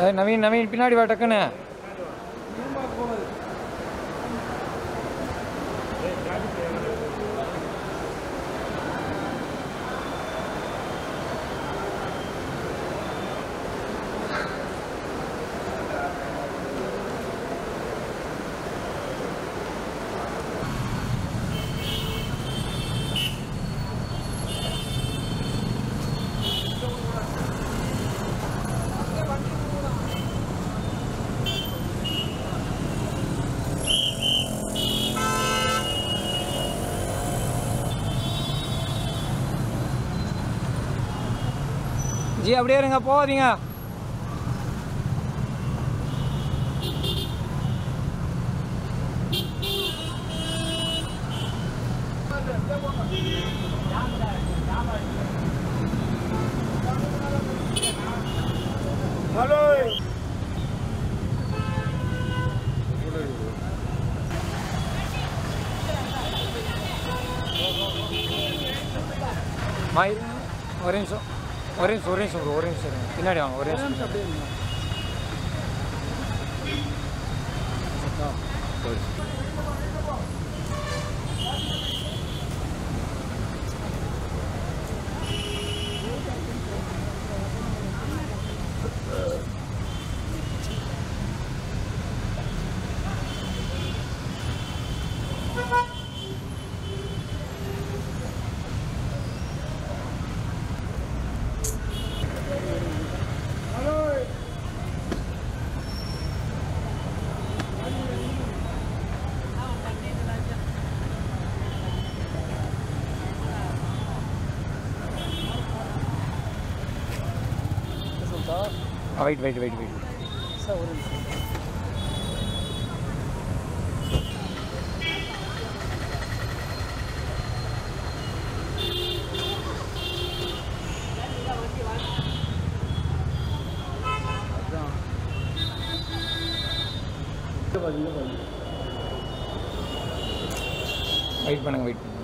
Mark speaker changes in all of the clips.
Speaker 1: ஏய், நவீன் நவீன் பின்னாடி வா டக்குன்னு ஜி அப்படியே இருங்க போகாதீங்க மாய் ஒரே நிமிஷம் ஒரே நிமிஷம் ஒரே நிமிஷம் bro, ஒரே நிமிஷம் இருங்க. பின்னாடி வாங்க ஒரே நிமிஷம் wait wait wait wait wait பண்ணுங்க வெயிட் பண்ணுங்க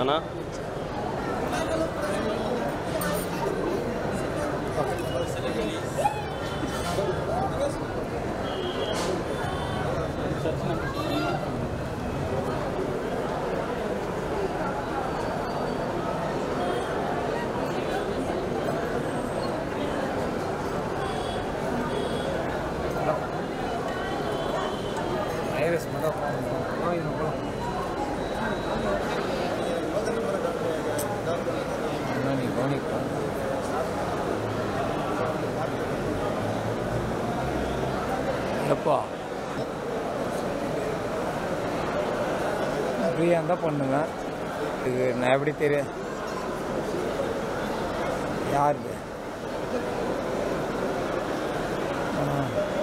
Speaker 2: அண்ணா
Speaker 1: வைரஸ் மட்டும் நோய் நோய் நீ கவனிப்பா எப்பா ஃப்ரீயாக இருந்தால் பண்ணுங்க இது நான் எப்படி தெரியும் யார் இது? ஆ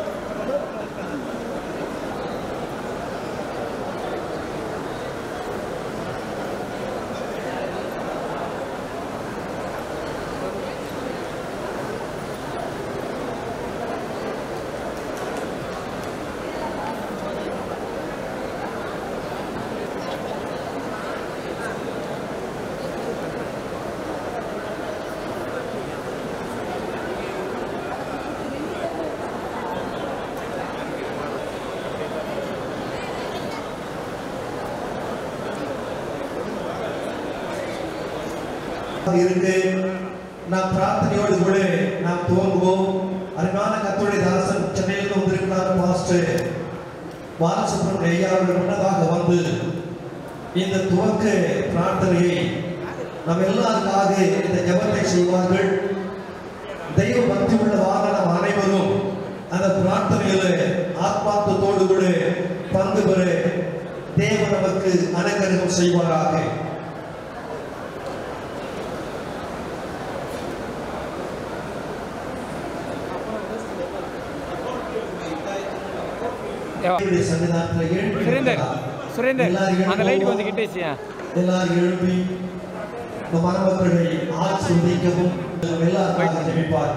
Speaker 3: இருந்து நாம் பிரார்த்தனையோடு கூட நாம் துவங்குவோம் அருமையான கத்தோடைய தாசன் சென்னையில் வந்திருக்கிறார் பாஸ்டர் பாலசுப்ரமணிய ஐயா அவர்கள் முன்னதாக வந்து இந்த துவக்க பிரார்த்தனையை நம் எல்லாருக்காக இந்த ஜெபத்தை செய்வார்கள் தெய்வ பக்தி உள்ள வாகனம் அனைவரும் அந்த பிரார்த்தனையில ஆத்மார்த்தத்தோடு கூட பங்கு பெற தேவ நமக்கு அனுகிரகம் செய்வாராக
Speaker 1: ஏவா
Speaker 3: தேவனுடைய சன்னிதானத்தில் எழுப்பி
Speaker 1: சுரேந்தர் சுரேந்தர்
Speaker 3: எல்லாரும்
Speaker 1: அந்த லைட்
Speaker 3: எழுப்புவோம்.
Speaker 1: கொஞ்சம் கிட்டேச்சியா
Speaker 3: எல்லாரும் எழுப்பி இந்த மணமக்களை ஆசிர்வதிக்கவும் எல்லாருக்காக ஜெபிப்பார்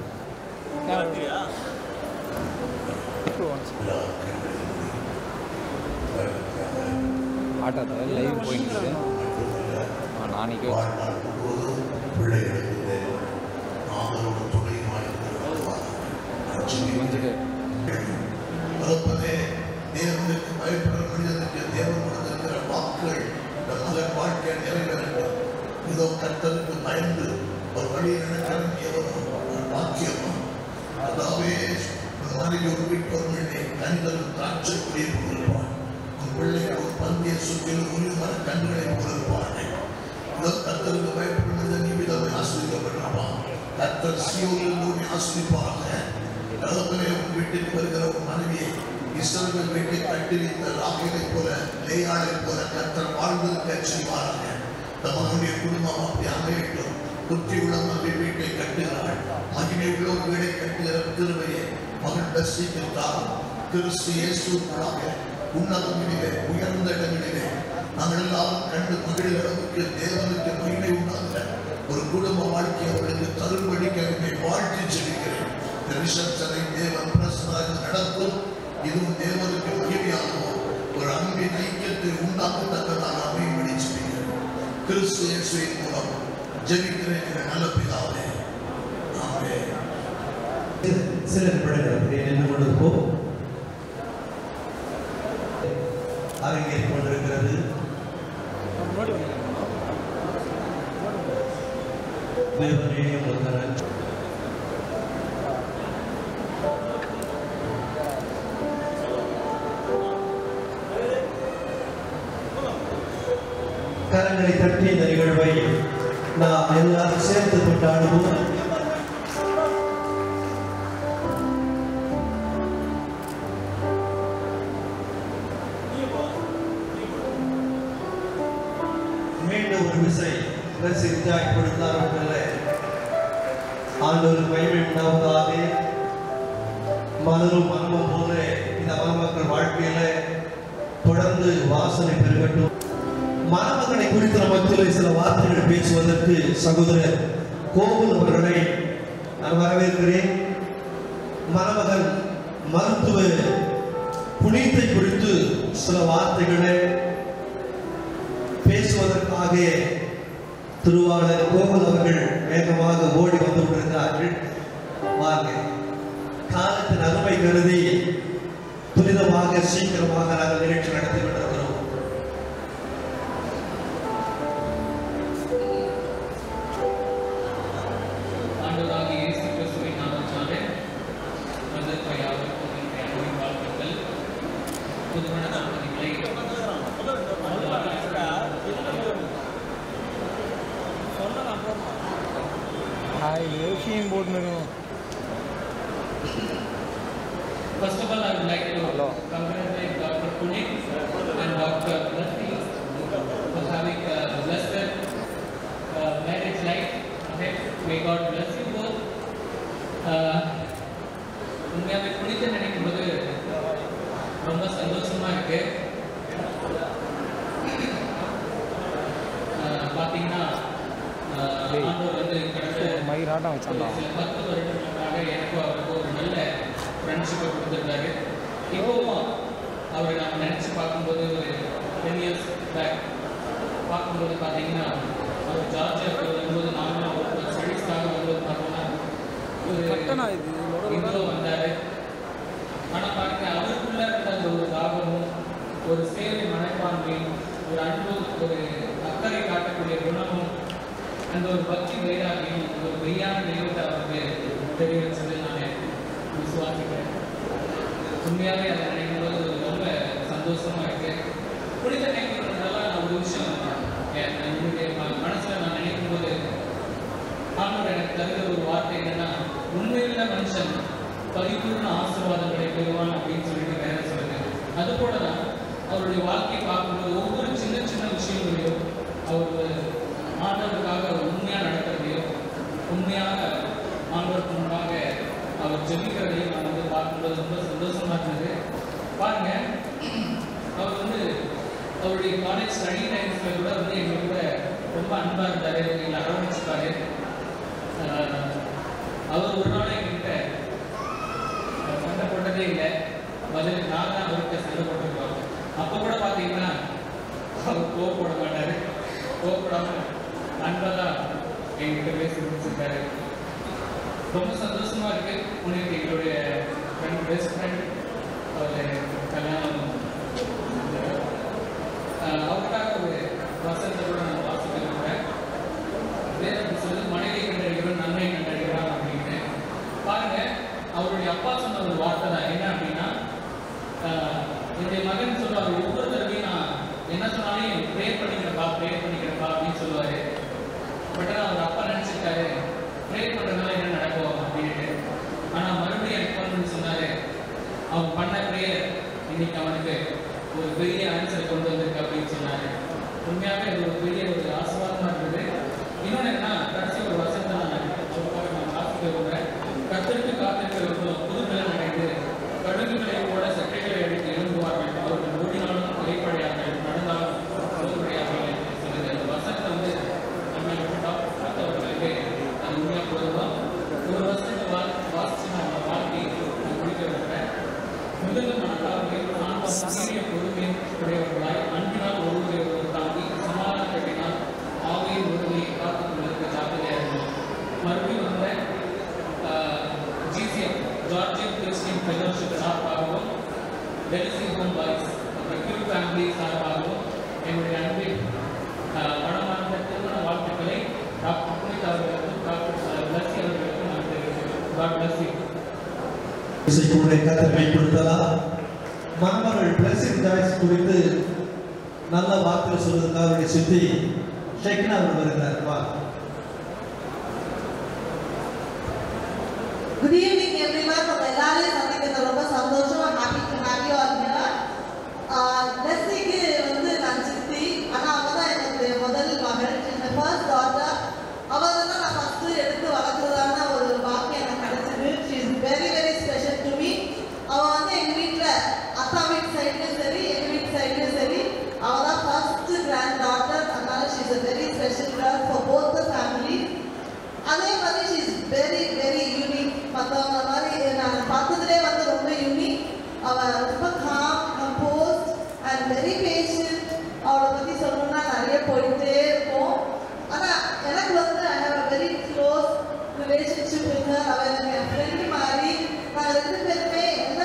Speaker 1: ஆட்டத்தில் லைவ் போயிட்டு இருக்கு ஆ, நாளைக்கு வச்சு
Speaker 4: வாழ்நாள் முழுவதும் பிள்ளைகளுக்கு ஆதரவு துணையுமாய் இருக்கிறார்.
Speaker 1: கொஞ்சிட்டு
Speaker 4: தகப்பனே, தேவனுக்கு பயப்படுற மனிதனுக்கு தேவன் கொடுத்திருக்கிற வாக்குகள் இந்த மகன் வாழ்க்கை நிறைவேறட்டும் இதோ கர்த்தருக்கு பயந்து ஒரு வழியை நடக்கிறது எவரும் வாக்கியமா அதாவே இந்த மாதிரி ஒரு வீட்டோர்களை கனிதரும் திராட்சை குடியை கொடுப்பான் உன் பிள்ளைகள் ஒரு பந்திய சுற்றிலும் ஒரு மர கண்களை கொடுப்பானே இதோ கர்த்தருக்கு பயப்படும் மனிதன் இவ்விதமே ஆசிரியப்பட்டிருப்பான் கர்த்தர் சியோலில் நூறி ஆசிரிப்பாங்க தகப்பனே உன் வீட்டுக்கு வருகிற ஒரு மனைவியை இஸ்ரவேல் வீட்டை கட்டிவித்த ராகிலை போல லேயாளை போல கர்த்தர் வாழ்ந்திருக்க செய்வாராங்க இந்த மகனுடைய குடும்பம் அப்படி அமையட்டும் புத்தி உள்ள மகள் வீட்டை கட்டுகிறாள் மகிமை உள்ள ஒரு வீடை கட்டுகிற திருவையை மகன் தரிசித்தார் கிறிஸ்து இயேசுக்களாக உன்னதங்களிலே உயர்ந்த இடங்களிலே நாங்கள் எல்லாரும் கண்டு மகிழ்கிற அளவுக்கு தேவனுக்கு மகிமை உண்டாகிற ஒரு குடும்ப வாழ்க்கை அவர்களுக்கு தரும்படிக்கு என்னை வாழ்த்தி செல்கிறேன் இந்த ரிசப்ஷனை தேவன் பிரசனாக நடத்தும் இதுவும் தேவனுக்கு மகிமையாகவும் ஒரு அன்பின் ஐக்கியத்தை உண்டாக்கத்தக்கதாக அமையும்படி செய்கிறேன் கிறிஸ்து இயேசுவின் மூலம் ஜெபிக்கிறேன் என்ற நல்ல பிதாவே ஆமென்
Speaker 3: சில நிமிடங்கள் அப்படியே நின்று கொண்டிருப்போம் அரங்கேறி கொண்டிருக்கிறது தேவனே உங்கள் நன்றி. கரங்களை தட்டி இந்த நிகழ்வை நாம் எல்லாரும் சேர்த்து கொண்டாடுவோம் மீண்டும் ஒரு விசை ரசித்தாய் கொடுத்தார்கள் ஆண்டவர் மகிமை உண்டாவதாக மலரும் மர்மம் போல இந்த மணமக்கள் வாழ்க்கையில தொடர்ந்து வாசனை பெருகட்டும் மணமகனை குறித்த மத்தியில் சில வார்த்தைகள் பேசுவதற்கு சகோதரர் கோகுல் அவர்களை நான் வரவேற்கிறேன் மணமகன் மருத்துவ புனித்தை குறித்து சில வார்த்தைகளை பேசுவதற்காக கருதி துரிதமாக சீக்கிரமாக நாங்கள் நிகழ்ச்சி நடத்தி கொண்டிருக்கிறோம்
Speaker 2: ஆண்டவராகிய இயேசு கிறிஸ்துவின் நாமத்தினாலே வந்திருக்கிற யாவருக்கும் என்னுடைய அன்பின் வாழ்த்துக்கள் புதுமண தம்பதிகளை
Speaker 1: ஏசியும் போட்டுன்னு
Speaker 2: First of all, I would like to
Speaker 1: Hello.
Speaker 2: congratulate Dr. Puneet and Dr. Bhatti for having a blessed uh, marriage life ahead. May God bless you both. Uh, உண்மையாவே புனித நினைக்கும் போது ரொம்ப சந்தோஷமா இருக்கு Uh, பாத்தீங்கன்னா uh,
Speaker 1: டேய்.
Speaker 2: ஆண்டவர் வந்து கடந்த
Speaker 1: மயிராட்டம்
Speaker 2: ஒரு
Speaker 1: வச்சான்டா
Speaker 2: சில பத்து வருடங்களாக எனக்கும் அவருக்கும் ஒரு நல்ல ஃப்ரெண்ட்ஷிப்பை கொடுத்துருக்காரு இப்போவும் அவரை நான் நினச்சி பார்க்கும்போது ஒரு டென் இயர்ஸ் பேக் பார்க்கும்போது பார்த்தீங்கன்னா அவர் ஜார்ஜியாவுக்கு வரும்போது நாங்களும் ஒரு ஸ்டடீஸ்க்காக வரும்போது பார்த்தோம்னா ஒரு இவ்வளோ வந்தார் ஆனால் பாருங்க அவருக்குள்ள இருந்த அந்த ஒரு தாகமும் ஒரு சேவை மனப்பான்மையும் ஒரு அன்பு ஒரு அக்கறை காட்டக்கூடிய குணமும் அந்த ஒரு பக்தி வைராகியம் ஒரு மெய்யான தெய்வத்தை அவருக்கு தெரிய வச்சது நான் விசுவாசிக்கிறேன் உண்மையாகவே அதை நினைக்கும் போது ரொம்ப சந்தோஷமா இருக்கு புனித நினைக்கிறதுனால நான் ஒரு விஷயம் என் என்னுடைய ம- மனசுல நான் நினைக்கும் போது ஆண்டவர் எனக்கு தருகிற ஒரு வார்த்தை என்னன்னா உண்மையுள்ள மனுஷன் பரிபூர்ண ஆசீர்வாதங்களை பெறுவான் அப்படின்னு சொல்லிட்டு வேற சொல்லுது அது போல தான் அவருடைய வாழ்க்கையை பார்க்கும்போது ஒவ்வொரு சின்ன சின்ன விஷயங்களையும் அவர் ஆண்டவருக்காக அவர் உண்மையாக நடக்கிறதையும் உண்மையாக ஆண்டவருக்கு முன்பாக அவர் ஜெபிக்கிறதையும் நான் வந்து பார்க்கும்போது ரொம்ப சந்தோஷமா இருந்தது பாருங்க அவர் வந்து அவருடைய காலேஜ் ஸ்டடி டைம்ஸ்ல கூட வந்து எங்க கூட ரொம்ப அன்பா இருந்தாரு எங்களை அரவணைச்சிருப்பாரு ஆஹ் அவர் ஒரு நாள் எங்ககிட்ட சண்டை போட்டதே இல்லை பதில் நான் தான் அவர்கிட்ட சண்டை போட்டிருக்கோம் அப்போ கூட பார்த்தீங்கன்னா அவர் கோவப்பட மாட்டாரு கோவப்படாம அன்பா தான் எங்ககிட்ட பேசி முடிச்சிருக்காரு ரொம்ப சந்தோஷமா இருக்கு உனக்கு எங்களுடைய ஃப்ரெண்ட் பெஸ்ட் ஃப்ரெண்ட் அவர் கல்யாணம் ஆஹ் அவருக்காக ஒரு வசனத்தை கூட நான் வாசிக்க விரும்புகிறேன் வேதம் சொல்லு மனைவி கண்டறிகிறவன் நன்மை கண்டறிகிறான் அப்படின்னு பாருங்க அவருடைய அப்பா சொன்ன ஒரு வார்த்தை தான் என்ன அப்படின்னா ஆஹ், என்னுடைய மகன் சொல்லுவார் ஒவ்வொரு தடவையும் நான் என்ன சொன்னாலும் ப்ரே பண்ணிக்கிறப்பா ப்ரே பண்ணிக்கிறப்பா அப்படின்னு சொல்லுவாரு பட் ஆனால் அவர் அப்பா நினச்சிருக்காரு ப்ரே பண்ணுறதுனால என்ன நடக்கும் அப்படின்ட்டு ஆனால் மறுபடியும் எனக்கு ஃபோன் பண்ணி சொன்னாரு அவன் பண்ண ப்ரேயர் இன்னைக்கு அவனுக்கு ஒரு பெரிய ஆன்சர் கொண்டு வந்திருக்கு அப்படின்னு சொன்னாரு உண்மையாகவே அது ஒரு பெரிய ஒரு ஆசீர்வாதமா இருந்தது இன்னொன்று என்னன்னா கடைசி ஒரு வசனத்தை நான் அவருக்காக நான் வாசிக்க விரும்புகிறேன் கத்திற்கு காத்திருக்கிறவர்களும் புது பலன் அடைந்து கடுகுகளை போல சட்டைகளை அடித்து எழும்புவார்கள் அவர்கள் ஓடினாலும் கைப்படையார்கள் நடந்தாலும் சோர்வடையார்கள் என்று சொல்லுது அந்த வசனத்தை வந்து நம்ம டாக்டர் பார்த்தவர்களுக்கு அது உண்மையாக பொருந்தும் ஒரு வசனத்தை வா வாசிச்சு நான் அந்த வாழ்க்கையை நான் முடிக்க விரும்புகிறேன் முதல் மனத்தாழ்வையும் சாந்தம் சீரிய பொறுமையும் உடையவர்களாய் அன்பினால் ஒருவரை ஒருவர் தாங்கி சமாதான கட்டினால் ஆவையின் ஒருவரை காத்துக் கொள்வதற்கு ஜாக்கிரதையாக இருக்கும் மறுபடியும் வந்த ஜிசிஎம் ஜார்ஜியன் கிறிஸ்டியன் ஃபெலோஷிப் சார்பாகவும் டெலிசி ஹோம் பாய்ஸ் அப்புறம் கியூ ஃபேமிலி சார்பாகவும் என்னுடைய அன்பின் ஆஹ், மனமார்ந்த திருமண வாழ்த்துக்களை டாக்டர் புனித் அவர்களுக்கும் டாக்டர் பிளஸ்ஸி அவர்களுக்கும் நான் தெரிவிக்கிறேன் காட் பிளஸ் யூ
Speaker 3: இசைக்குள்ளே கத்தர் கைப்படுத்தலாம் மணமகள் பிளஸிங் ஜாய்ஸ் குறித்து நல்ல வார்த்தை சொல்வதற்காக அவருடைய சித்தி ஷெக்னா அவர் வருகிறார் வா
Speaker 5: Good evening, everyone. உங்க எல்லாரையும் சந்திக்கிறது ரொம்ப சந்தோஷம். Happy to have you all here. ஆஹ் லெஸ்லிக்கு வந்து நான் சித்தி. ஆனா அவ தான் என்னுடைய முதல் மகள். She's my first daughter. அவ தான் நான் first எடுத்து வளர்க்கறதான ஒரு பாக்கியம் எனக்கு கிடைச்சது. She is very, very special to me. அவ வந்து எங்க வீட்ல அத்தா வீட்டு சைட்லயும் சரி எங்க வீட்டு சைட்லயும் சரி அவ தான் ஃபர்ஸ்ட் கிராண்ட் டாட்டர் அதனால she is a very special girl for both the families. அதே மாதிரி she is very very unique மற்றவங்க மாதிரி நான் பார்த்ததுலே வந்து ரொம்ப யூனிக் அவ ரொம்ப calm composed and very patient அவளை பற்றி சொல்லணும்னா நிறைய போயிட்டே இருக்கும் ஆனால் எனக்கு வந்து I have a very close relationship with her அவள் எனக்கு என் ஃப்ரெண்ட் மாதிரி நாங்கள் ரெண்டு பேருமே எல்லா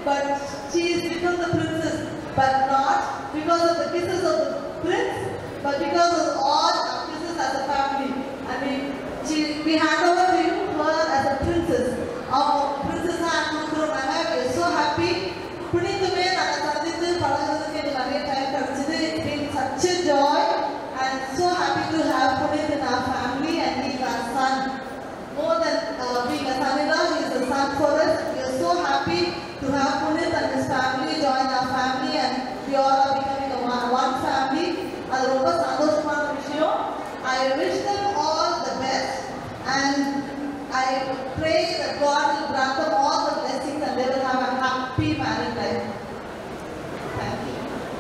Speaker 5: but she is become the princess, but not because of the kisses of the prince, but because of all our kisses as a family. I mean, she, we hand over to you her as a princess. Our princess and we are so happy. புனிதமே நாங்கள் சந்தித்து பழகுறதுக்கு எனக்கு நிறைய time கிடைச்சது it's been such a joy and so happy to have Punit in our family and he is our son. More than uh, being a son-in-law, he is a son for us. We are so happy to have Punit and his family join our family and we all are becoming a one, one family. அது ரொம்ப சந்தோஷமான விஷயம். I wish them all the best and I pray that God will grant them all the blessings and they will have a happy married life. Thank you.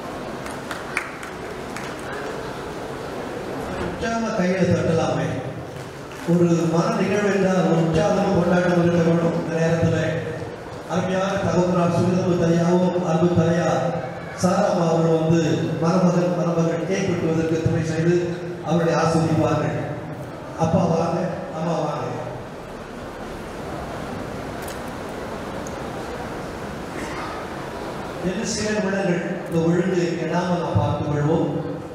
Speaker 3: உற்சாகமா கையில தட்டலாமே ஒரு மன நிகழ்வு என்றால் ஒரு உற்சாகமும் கொண்டாட்டம் இருக்க வேண்டும் இந்த நேரத்தில் அருமையான தகவலார் சுகிதம் தையாவும் அன்பு தாயா சாராமா அவர்கள் வந்து மருமகன் மருமகள் கேக் வெட்டுவதற்கு துணை செய்து அவர்களை ஆஸ்வதிப்பார்கள் அப்பா வாங்க அம்மா வாங்க என்று சில நிமிடங்கள் இந்த ஒழுங்கு கெடாமல் நாம் பார்த்துக் கொள்வோம்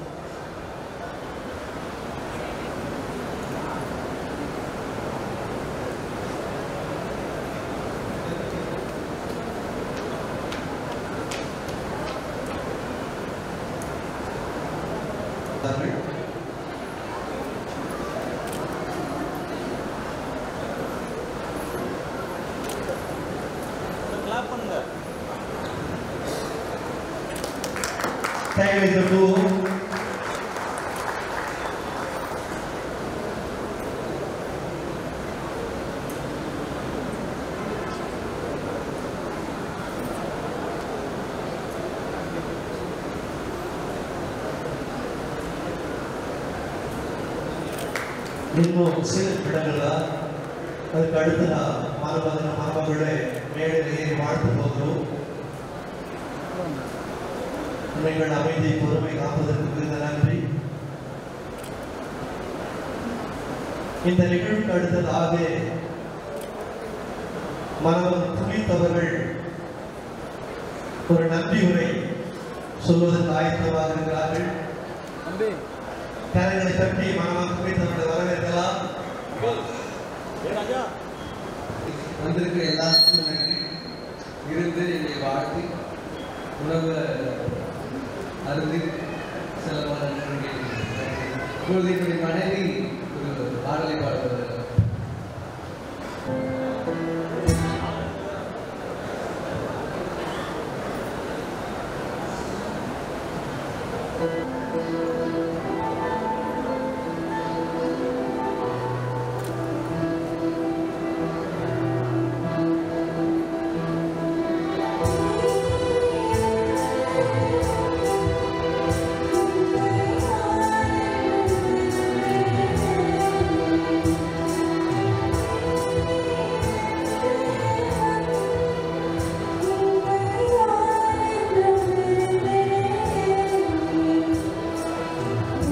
Speaker 3: அவர்கள் Thank you, Mr. Fu. இன்னும் சில இடங்கள் தான் அதுக்கு அடுத்து நான் மருமகன மருமகளை மேடையில் ஏறி வாழ்த்து போகிறோம் நீங்கள் அமைதி பொறுமை காப்பதற்கு மிகுந்த நன்றி இந்த நிகழ்வுக்கு அடுத்ததாக மனவன் துணித்தவர்கள் ஒரு நன்றி உரை சொல்வதற்கு ஆயத்தமாக இருக்கிறார்கள் கரங்களை தட்டி மனவன் துணித்தவர்களை வரவேற்கலாம்
Speaker 6: வந்திருக்கிற எல்லாருக்கும் நன்றி இருந்து என்னை வாழ்த்தி உணவு அருந்தி செல்லமான நன்றி கேட்டுக்கிறேன். இப்பொழுது என்னுடைய மனைவி ஒரு பாடலை பாடுவது
Speaker 7: Thank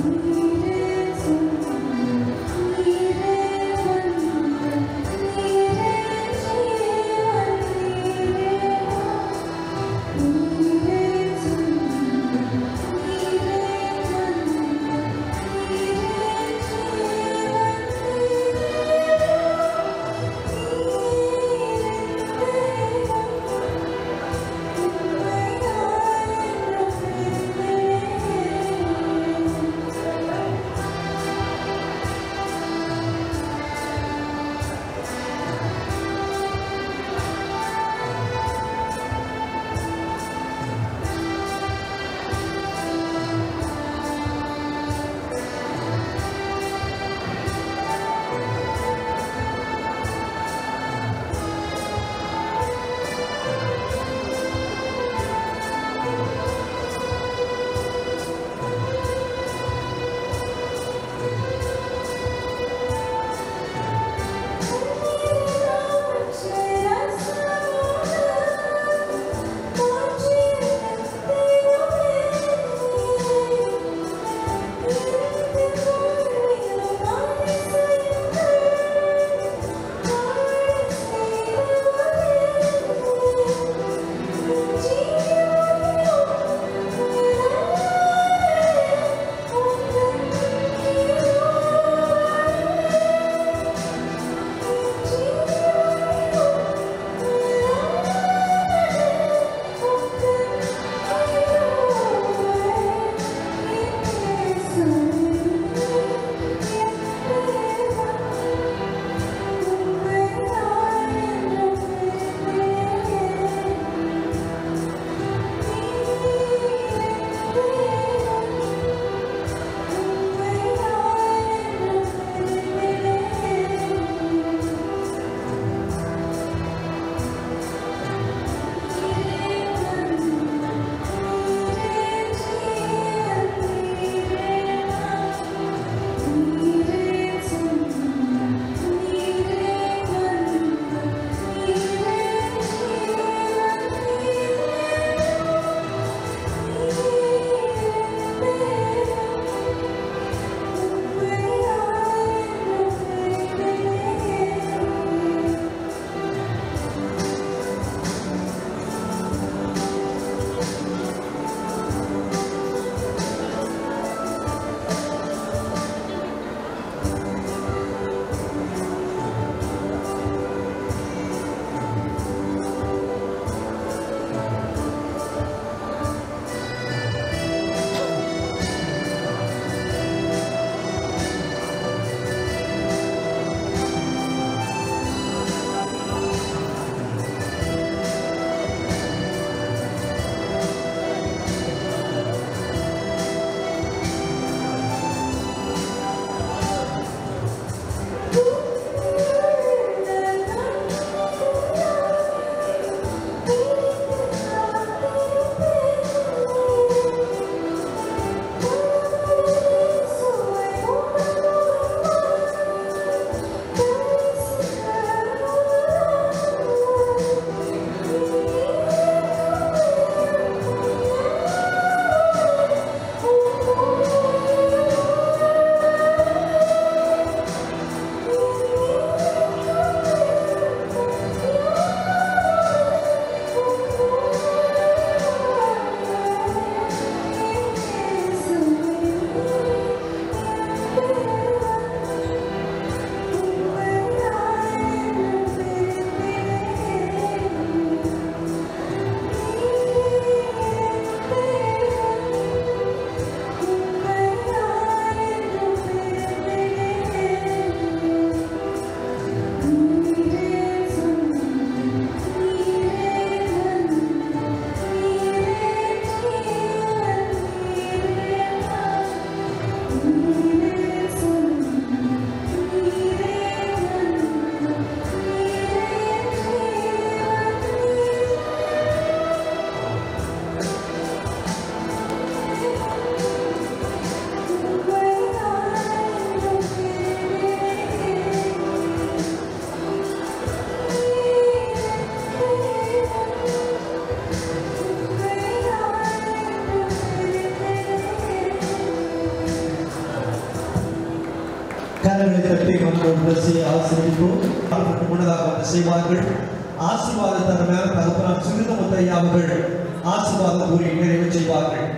Speaker 3: கரங்களை தட்டி மக்கள் பேசி ஆசீர்வதிப்போம் அவர்களுக்கு முன்னதாக வந்து செய்வார்கள் ஆசீர்வாத தரமான தகப்பனார் சுகித முத்தையா அவர்கள் ஆசீர்வாதம் கூறி நிறைவு செய்வார்கள்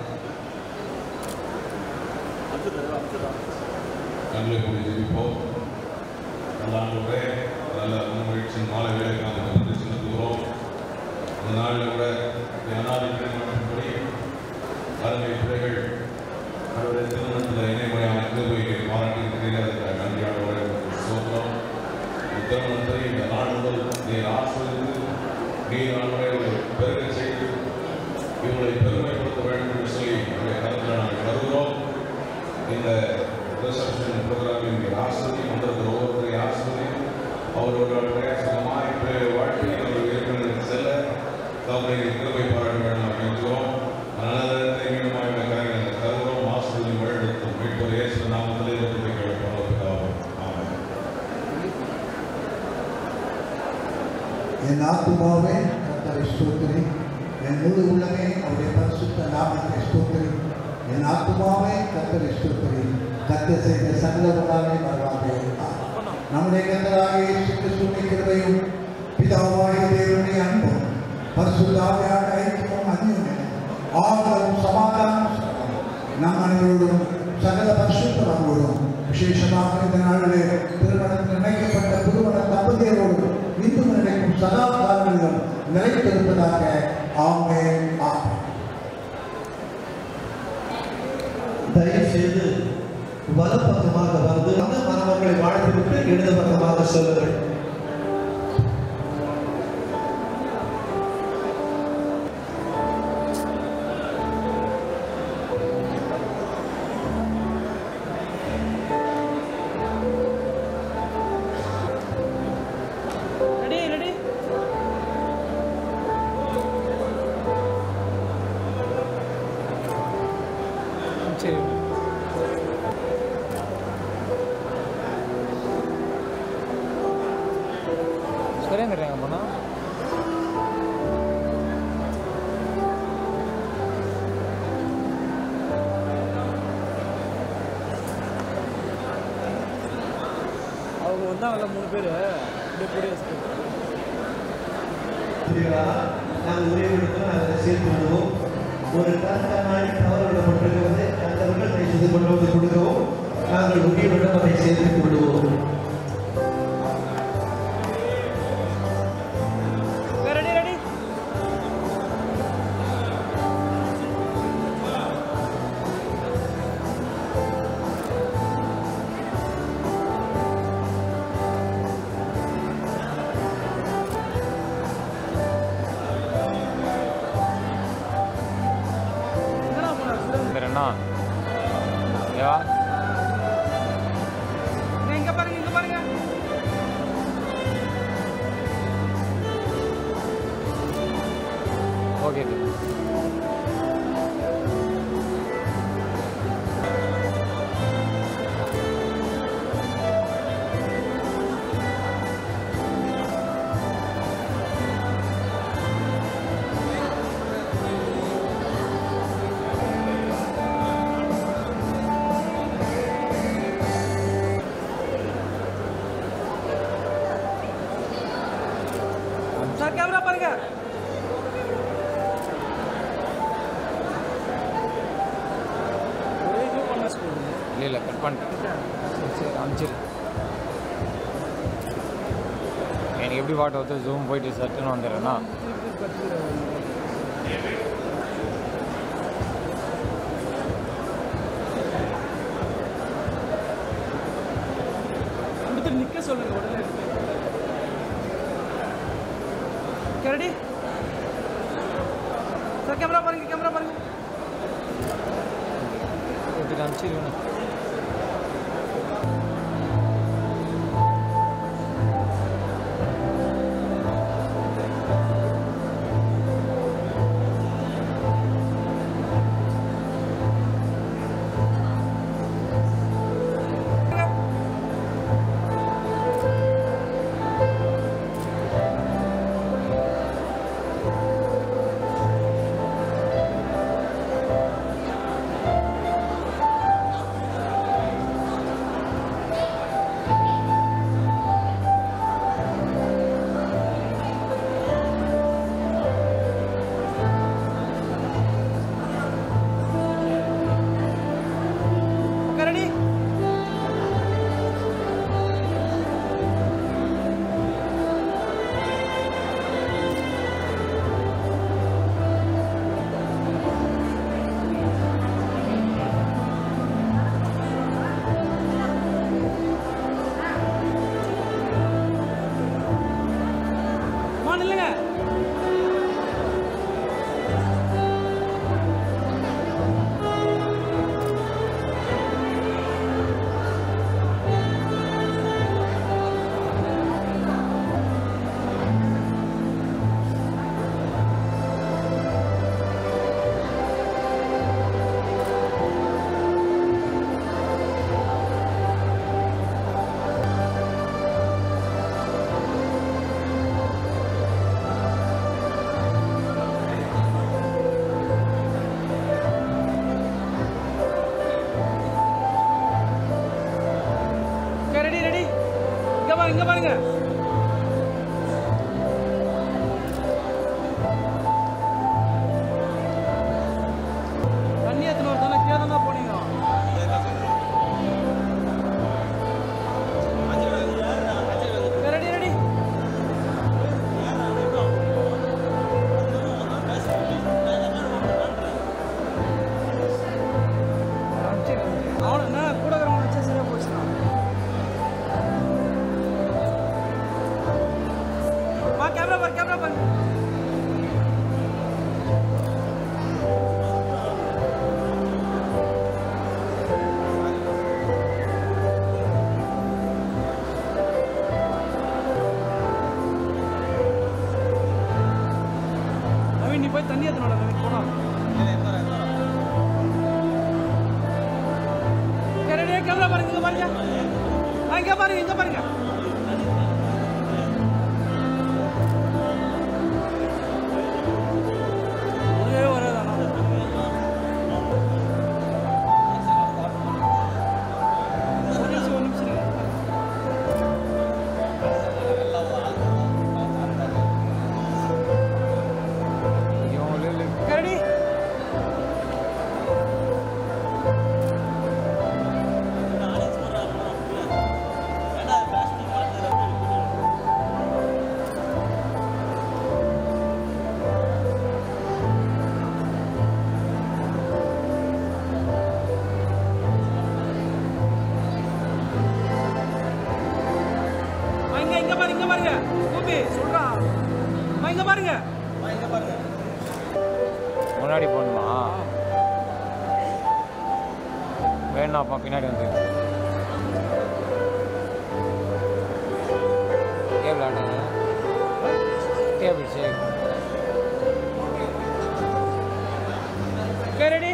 Speaker 7: கண்களை மூடி ஜெபிப்போம் நல்ல ஆண்டவரே நல்ல முன்முயற்சியின் மாலை வேலைக்கு நாங்கள் வந்து செலுத்துகிறோம் இந்த நாளில் கூட அனாதிபடி மட்டும்படி அருமை பிள்ளைகள் அவருடைய திருமணத்தில் இணைமுறையான கிருபையை பாராட்டி இருக்கிறீர்கள் அதுக்கு நன்றி ஆண்டவரே உங்களுக்கு சோத்திரம் இந்த திருமணத்தை இந்த நாள் முதல் நீர் ஆசிரியர் நீர் ஆண்டவரை ஒரு பெருக செய்து இவங்களை பெருமைப்படுத்த வேண்டும் என்று சொல்லி உங்களுடைய கருத்தில் நாங்கள் வருகிறோம் இந்த ரிசப்ஷன் ப்ரோக்ராமின் ஆசிரியை வந்திருக்கிற ஒவ்வொருத்தரையும் ஆசிரியை அவர்களுடைய சுகமாக வாழ்க்கையில் அவர்கள் இருக்கிறது செல்ல தவறை கிருபை பாராட்ட வேண்டும் நாம் கெஞ்சுகிறோம் நல்லதை மீண்டுமாக கரைகளை கருதுகிறோம் ஆசிரியர் வழிநடத்தும் மீட்பர் இயேசு நாமத்திலே இருந்து கேட்கிறோம் ஆமாம்
Speaker 8: என் ஆத்துமாவே கர்த்தரை ஸ்தோத்திரி என் முழு உள்ளமே அவருடைய பரிசுத்த நாமத்தை ஸ்தோத்திரி என் ஆத்துமாவே கர்த்தரை ஸ்தோத்திரி கர்த்தர் செய்த சகல உணாவை மறவாதே நம்முடைய கர்த்தராகிய இயேசு கிறிஸ்துவின் கிருபையும் பிதாவாகிய தேவனுடைய அன்பும் பரிசுத்தாவியான ஐக்கியமும் அந்யோன்யமும் ஆதரவும் சமாதானம் நம் அனைவரோடும் சகல பரிசுத்தவங்களோடும் விசேஷமாக இந்த நாளிலே திருமணத்தில் இணைக்கப்பட்ட புதுமண தம்பதியரோடும் இந்து நினைக்கும் சதா காலங்களிலும் நிலைத்திருப்பதாக ஆமே ஆமே
Speaker 3: தயவு செய்து வலப்பக்கமாக வந்து அந்த மணமக்களை வாழ்த்துவிட்டு இடது பக்கமாக செல்லுங்கள்
Speaker 2: ரெடி ரெடி
Speaker 1: சரி சுரேந்திரன் போனா
Speaker 9: அவங்க வந்தாங்கல்ல மூணு பேர் அப்படியே கூடிய
Speaker 3: புரியுதா நாங்கள் ஒரே இடத்துல நாங்கள் சேர்த்து விடுவோம் ஒரு கண்காணி தவறு விடப்பட்டிருக்கிறது கண்டவர்கள் அதை செய்து கொண்டு வந்து கொடுக்கவும் நாங்கள் உரியவிடம் அதை சேர்த்து விடுவோம்
Speaker 9: ரெடி ரெடி
Speaker 1: சுரேந்திரண்ணா ஏவா
Speaker 9: இங்க பாருங்க இங்க பாருங்க
Speaker 1: ஓகே
Speaker 9: சார் கேமரா பாருங்க ஒரே இது பண்ண ஸ்கூல்
Speaker 1: இல்லை இல்லை கட் பண்ணிட்டேன் சரி, சரி அனுப்பிச்சிரு எனக்கு எப்படி பாட்டு வந்து ஜூம் போயிட்டு சட்டுன்னு வந்துடுறேன்னா
Speaker 9: கொடுத்து நிக்க சொல்லுங்க உடனே ரெடி சார் கேமரா பாருங்க கேமரா பாருங்க
Speaker 1: எடுத்துட்டு அனுப்பிச்சிருவேண்ணா
Speaker 9: ஆ பாருங்க இங்க பாருங்க தண்ணி எத்தனை வருஷம் கீழே தான் போனீங்க ரெடி ரெடி அவன் என்ன கூட இருக்கிறவங்க வச்சா சரியா போச்சுண்ணா வா கேமரா பாரு கேமரா பாரு நவீன் நீ போய் தண்ணி ஏற்றணும் நவீன் போனா ரெடியா கேமரா பாருங்க இங்க பாருங்க ஆ, இங்க பாருங்க இங்க பாருங்க ஒரே வராதானா ஒரு நிமிஷம் ஒரு நிமிஷம் இருங்க. ரெடி அம்மா, இங்க இங்க பாருங்க இங்க பாருங்க கோபி சொல்றான் அம்மா, இங்க பாருங்க இங்க பாருங்க
Speaker 1: முன்னாடி போகணுமா வேணாப்பா பின்னாடி வந்து டேபிள் ஆடுங்க டேபிள் சரி
Speaker 9: ஓகே ரெடி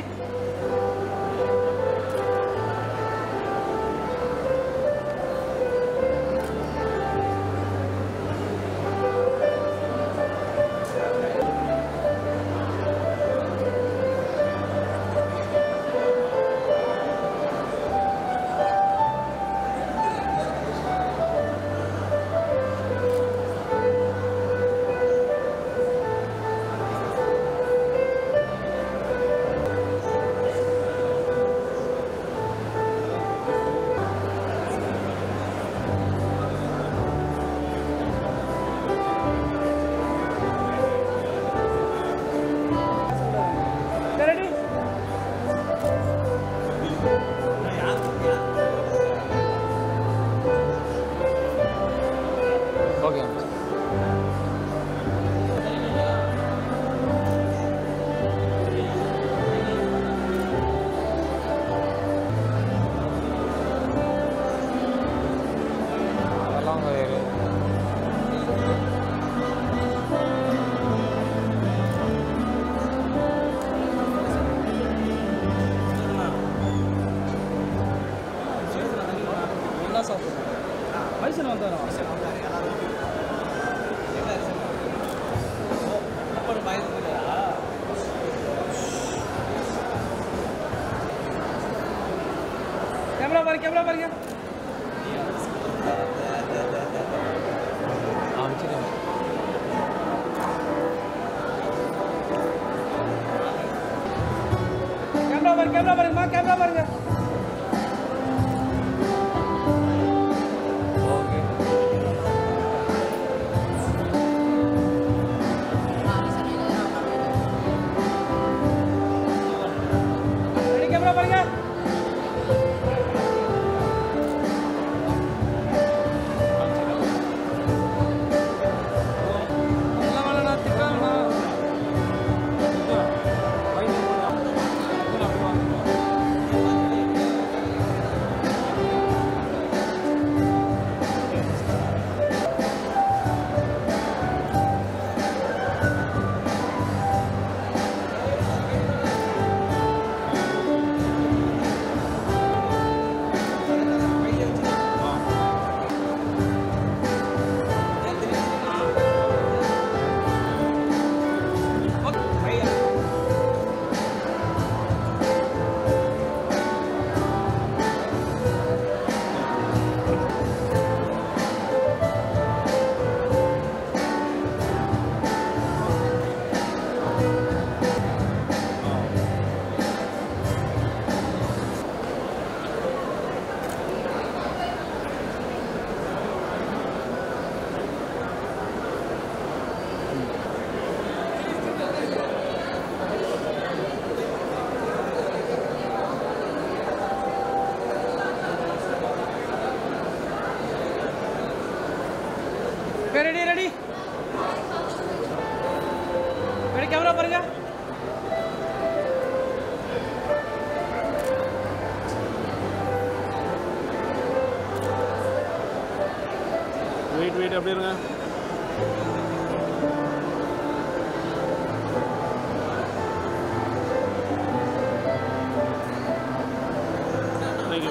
Speaker 9: ரெடி
Speaker 1: ஓகே அதெல்லாம் வேறு
Speaker 9: நல்லா சாப்பிடுறோம் வயசுல வந்தாரா கேமரா பாருங்க கேமரா பாருங்க
Speaker 1: அமைச்சிருங்க
Speaker 9: கேமரா பாருங்க கேமரா பாருங்கம்மா கேமரா பாருங்க
Speaker 1: ஓகே
Speaker 9: ரெடி கேமரா பாருங்க நல்லா வேலைண்ணா திட்டாங்கண்ணா
Speaker 1: வயசு அப்படி வாங்க
Speaker 9: ரெடி கேமரா பாருங்க
Speaker 10: வெயிட் வெயிட் அப்படியே இருங்க தேங்க்யூ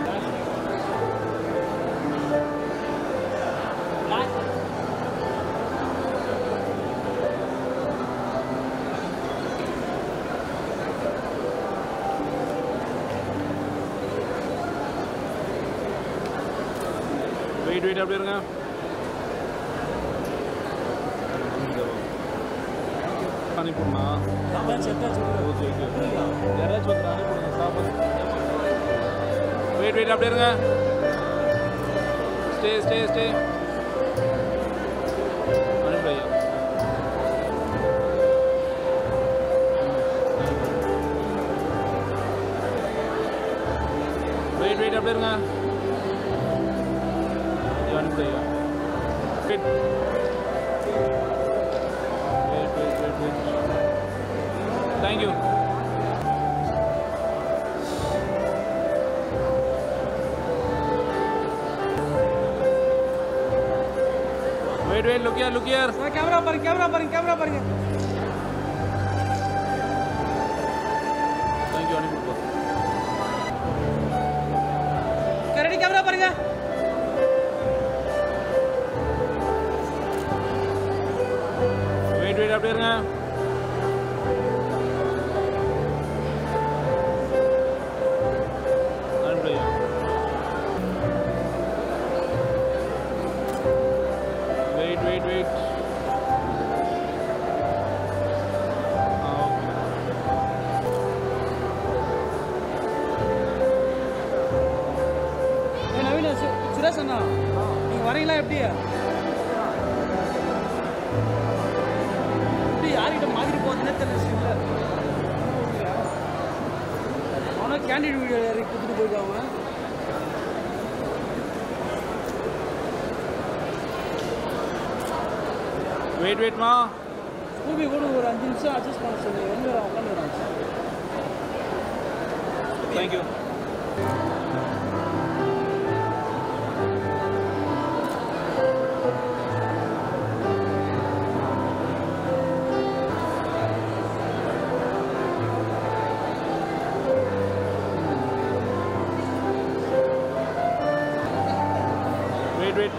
Speaker 10: வெயிட் வெயிட் அப்படியே இருங்க அனுப்பிடா ஓகே ஓகே யாராச்சும் ஒருத்தர் அனுப்பிடுங்க ஸ்டாஃப் வெயிட் வெயிட் அப்படியே இருங்க ஸ்டே ஸ்டே ஸ்டே அனுப்பிடு ஐயா வெயிட் வெயிட் அப்படியே இருங்க ஐயா அனுப்பிடு ஐயா wait wait wait wait wait thank you wait wait look here look here
Speaker 9: camera பாருங்க கேமரா பாருங்க கேமரா பாருங்க
Speaker 10: தேங்க்யூ அனுப்பிடு
Speaker 9: ரெடி கேமரா பாருங்க
Speaker 10: வெயிட் வெயிட் அப்படியே இருங்க அனுப்பிடு ஐயா வெயிட் வெயிட் வெயிட் ஆ ஓகே
Speaker 9: ஏ நவீன சு- சுரேஷ் அண்ணா நீங்க வரீங்களா எப்படி எப்படி யார்கிட்ட மாதிரி போகுதுன்னே தெரியல ஸ்ட்ரீட்ல அவனா கேண்டிட் வீடியோ கொடுத்துட்டு போயிருக்காங்க
Speaker 10: வெயிட் வெயிட்மா
Speaker 9: ஸ்கூபி கூட ஒரு அஞ்சு நிமிஷம் அட்ஜஸ்ட் பண்ண சொல்லி வந்து உட்காந்துடுறாங்க
Speaker 10: thank you wait wait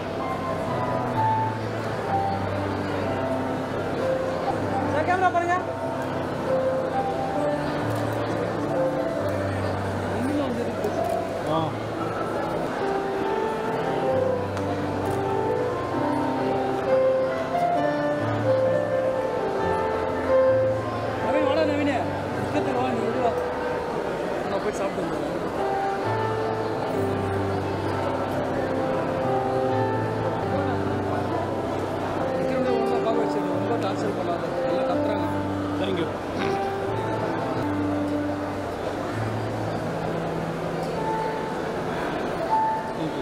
Speaker 9: sir camera பாருங்க நீங்களும் வந்து இருக்கு
Speaker 10: ஆ
Speaker 9: நவீன் வாடா நவீன் பக்கத்துக்கு வா நீ இது வா நான் போய் சாப்பிட்டு வந்துடுறேன் நிற்கிறவங்க ஒழுங்கா பார்க்க வச்சிரு ரொம்ப டார்ச்சர் பண்ணாத எல்லாம் கத்துறாங்க
Speaker 10: thank you thank you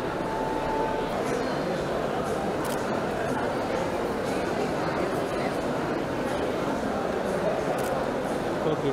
Speaker 10: okay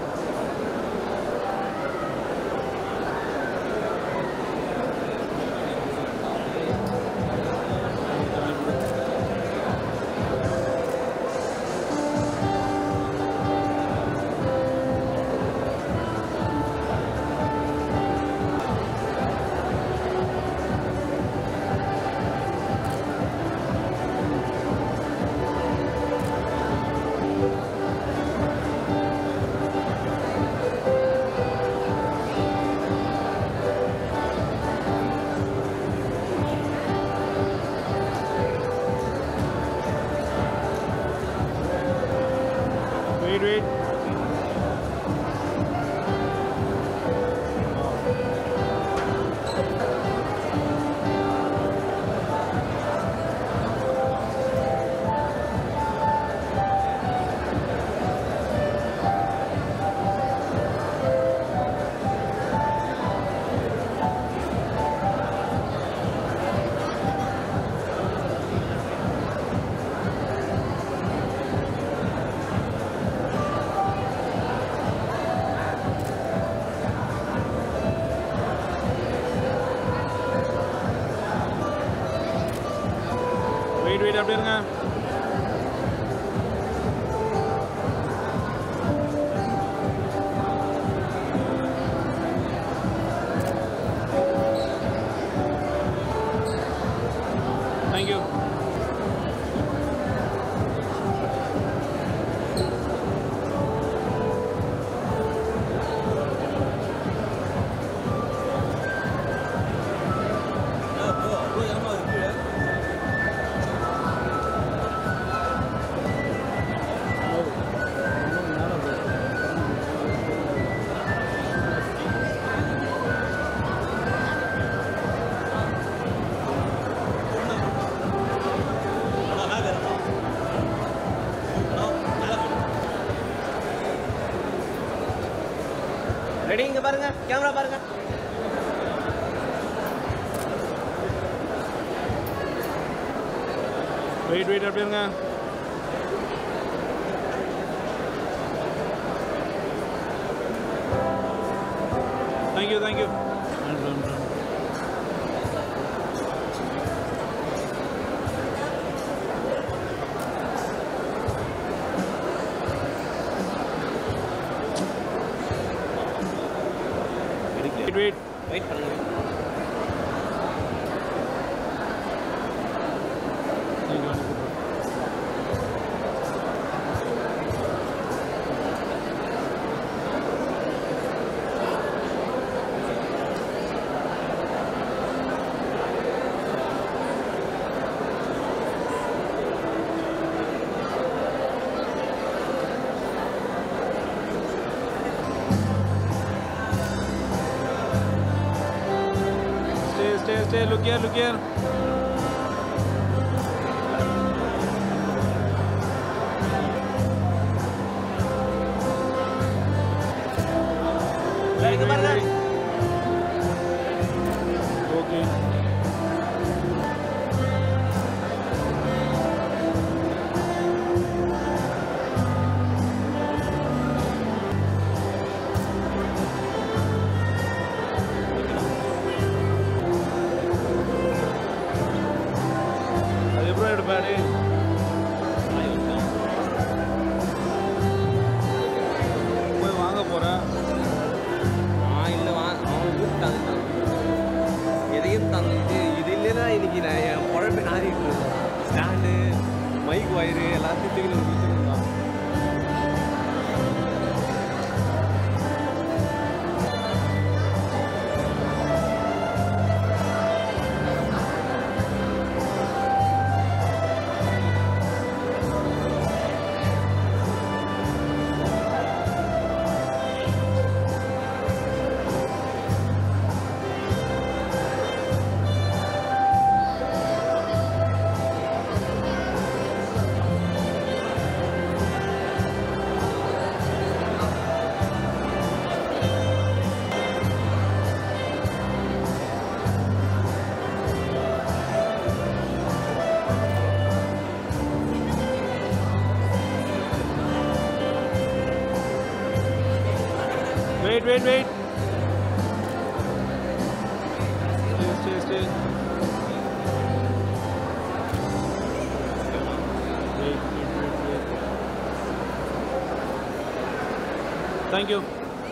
Speaker 10: wait wait
Speaker 11: ready இங்க பாருங்க கேமரா பாருங்க
Speaker 10: வெயிட் வெயிட் அப்படி இருங்க thank you thank you wait wait
Speaker 11: wait பண்ணுங்க
Speaker 10: Stay, stay, stay. Look here, look here.
Speaker 11: இங்க பாருங்க
Speaker 10: Okay. அது எப்போ எடுப்பாடி போய் வாங்க போகிறேன்
Speaker 11: நான் இல்லை வா அவன் கூப்பிட்டாங்க எதையும் தந்து இது இது இல்லைன்னா இன்னைக்கு நான் என் குழம்பு நாரிட்டு இருக்கேன் ஸ்டாண்டு மைக் வயரு எல்லாத்தையும் தூக்கி வந்து கொடுத்துருந்தான்
Speaker 10: Wait, wait, wait. Stay, stay, stay. Wait, wait, wait, wait. Thank you.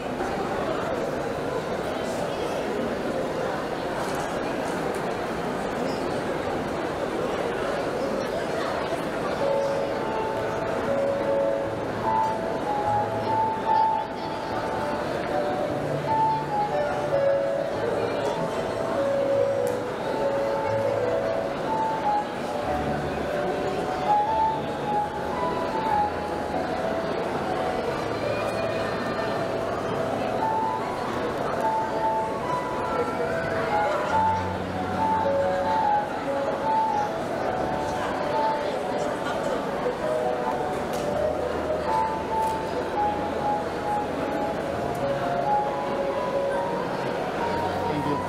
Speaker 10: Thank you.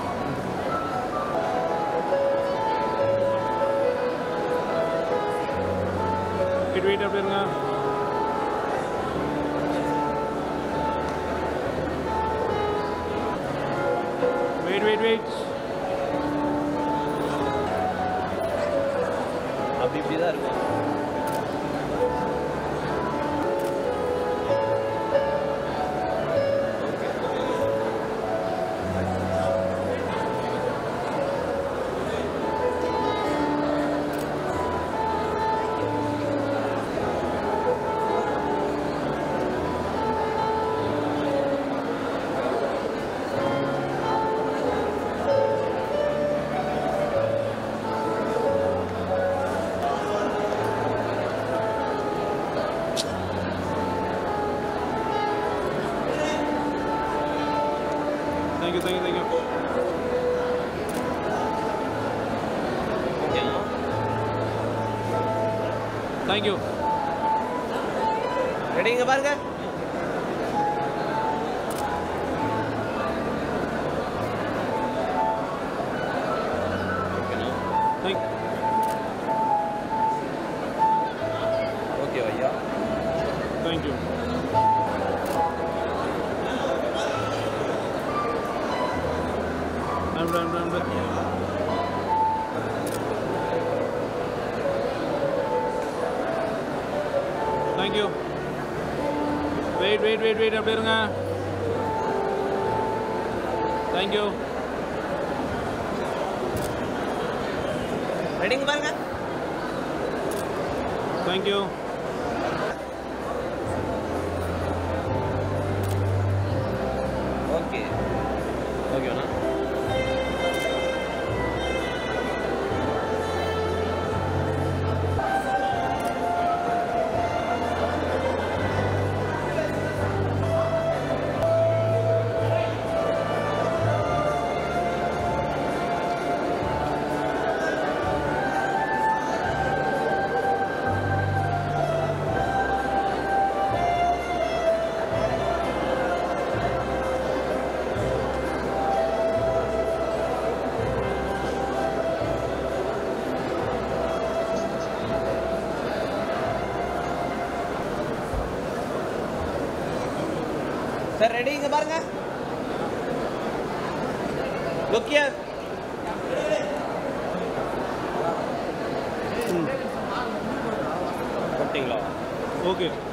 Speaker 10: Wait, wait, அப்படி இருங்க Wait, wait, wait.
Speaker 11: அப்படி இப்படி தான் இருக்கும்
Speaker 10: Thank you, thank you, thank you. Thank you.
Speaker 11: Ready இங்க பாருங்க
Speaker 10: தேங்க்யூ அனுப்பு அனுப்பு அனுப்பு thank you wait wait wait wait அப்படியே இருங்க தேங்க்யூ
Speaker 11: ரெடிங்க பாருங்க
Speaker 10: தேங்க்யூ
Speaker 11: ஓகே ஓகேண்ணா சார் ரெடி இங்க பாருங்க லுக் ஹியர் போட்டிங்களா
Speaker 10: ஓகே